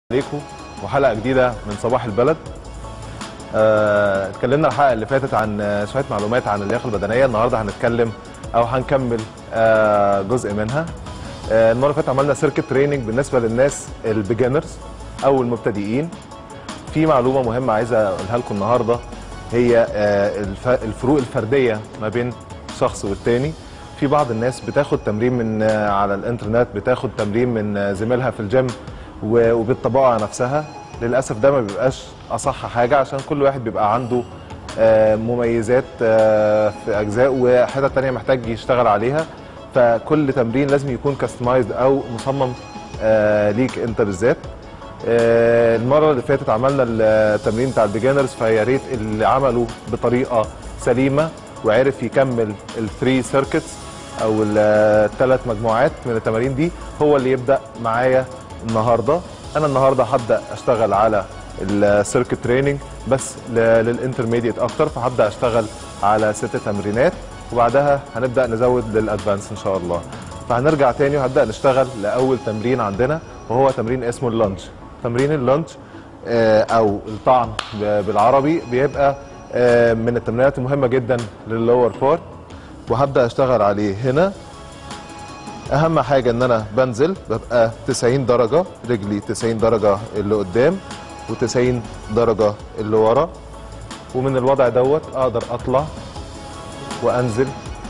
عليكم وحلقه جديده من صباح البلد آه، اتكلمنا الحلقه اللي فاتت عن آه، شويه معلومات عن اللياقه البدنيه النهارده هنتكلم او هنكمل آه، جزء منها آه، المره اللي فاتت عملنا سيركت تريننج بالنسبه للناس البيجنرز او المبتدئين في معلومه مهمه عايز اقولها لكم النهارده هي آه، الف- الفروق الفرديه ما بين شخص والتاني في بعض الناس بتاخد تمرين من آه، على الانترنت بتاخد تمرين من آه، زميلها في الجيم و- وبتطبقه على نفسها للاسف ده ما بيبقاش اصح حاجه عشان كل واحد بيبقى عنده آه، مميزات آه، في اجزاء وحتت تانية محتاج يشتغل عليها فكل تمرين لازم يكون كاستمايزد او مصمم آه، ليك انت بالذات آه، المره اللي فاتت عملنا التمرين بتاع البيجنرز فيا ريت اللي عمله بطريقه سليمه وعرف يكمل الثري سيركتس او الثلاث مجموعات من التمارين دي هو اللي يبدا معايا النهارده انا النهارده هبدا اشتغل على السيركت تريننج بس ل- للانترميديت اكتر فهبدا اشتغل على ست تمرينات وبعدها هنبدا نزود للادفانس ان شاء الله فهنرجع تاني وهبدا نشتغل لاول تمرين عندنا وهو تمرين اسمه اللانج تمرين اللانج آه، او الطعن ب- بالعربي بيبقى آه، من التمرينات المهمه جدا لللور بارت وهبدا اشتغل عليه هنا اهم حاجه ان انا بنزل ببقى 90 درجه رجلي 90 درجه اللي قدام و90 درجه اللي ورا ومن الوضع دوت اقدر اطلع وانزل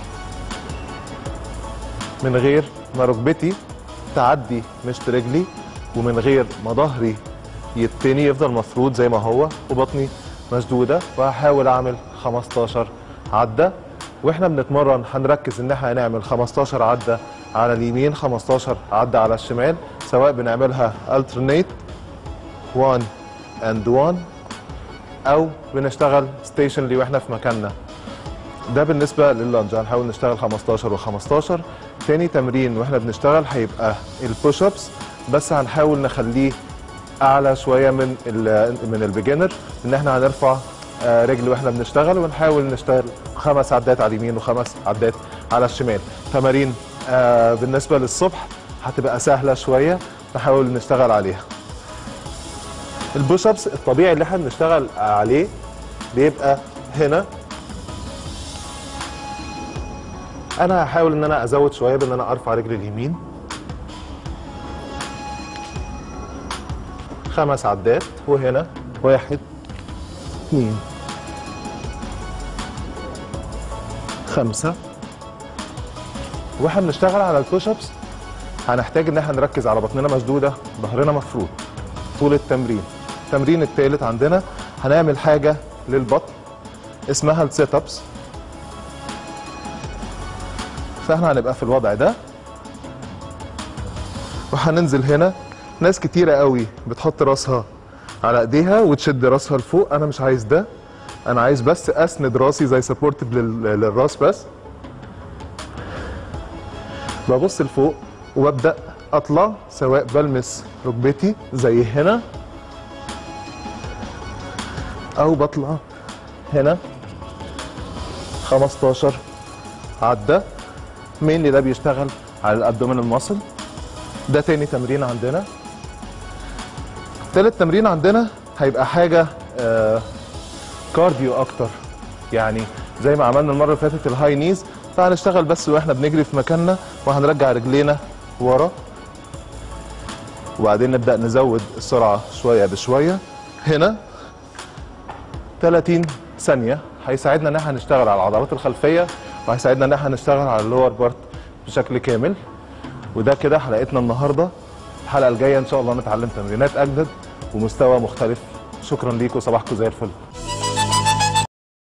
من غير ما ركبتي تعدي مشط رجلي ومن غير ما ظهري يتني يفضل مفروض زي ما هو وبطني مشدوده وهحاول اعمل 15 عده واحنا بنتمرن هنركز ان احنا هنعمل 15 عده على اليمين 15 عده على الشمال سواء بنعملها alternate 1 and 1 او بنشتغل ستيشنلي واحنا في مكاننا ده بالنسبه لللانج هنحاول نشتغل 15 و15 تاني تمرين واحنا بنشتغل هيبقى البوش ابس بس هنحاول نخليه اعلى شويه من ال من البيجنر ان احنا هنرفع آه، رجل واحنا بنشتغل ونحاول نشتغل خمس عدات على اليمين وخمس عدات على الشمال تمارين آه، بالنسبه للصبح هتبقى سهله شويه نحاول نشتغل عليها البوش ابس الطبيعي اللي احنا بنشتغل عليه بيبقى هنا انا هحاول ان انا ازود شويه بان انا ارفع رجلي اليمين خمس عدات وهنا واحد اثنين خمسة واحنا بنشتغل على البوش ابس هنحتاج ان احنا نركز على بطننا مشدودة ظهرنا مفروض طول التمرين التمرين الثالث عندنا هنعمل حاجة للبطن اسمها السيت ابس فاحنا هنبقى في الوضع ده وهننزل هنا ناس كتيرة قوي بتحط راسها على ايديها وتشد راسها لفوق انا مش عايز ده انا عايز بس اسند راسي زي سبورت للراس بس ببص لفوق وببدا اطلع سواء بلمس ركبتي زي هنا او بطلع هنا 15 عده مين ده بيشتغل على الابدومينال ماسل ده تاني تمرين عندنا تالت تمرين عندنا هيبقى حاجه آه كارديو اكتر يعني زي ما عملنا المره اللي فاتت الهاي نيز فهنشتغل بس واحنا بنجري في مكاننا وهنرجع رجلينا ورا وبعدين نبدا نزود السرعه شويه بشويه هنا 30 ثانيه هيساعدنا ان احنا نشتغل على العضلات الخلفيه وهيساعدنا ان احنا نشتغل على اللور بارت بشكل كامل وده كده حلقتنا النهارده الحلقه الجايه ان شاء الله نتعلم تمرينات اجدد ومستوى مختلف شكرا ليكم صباحكم زي الفل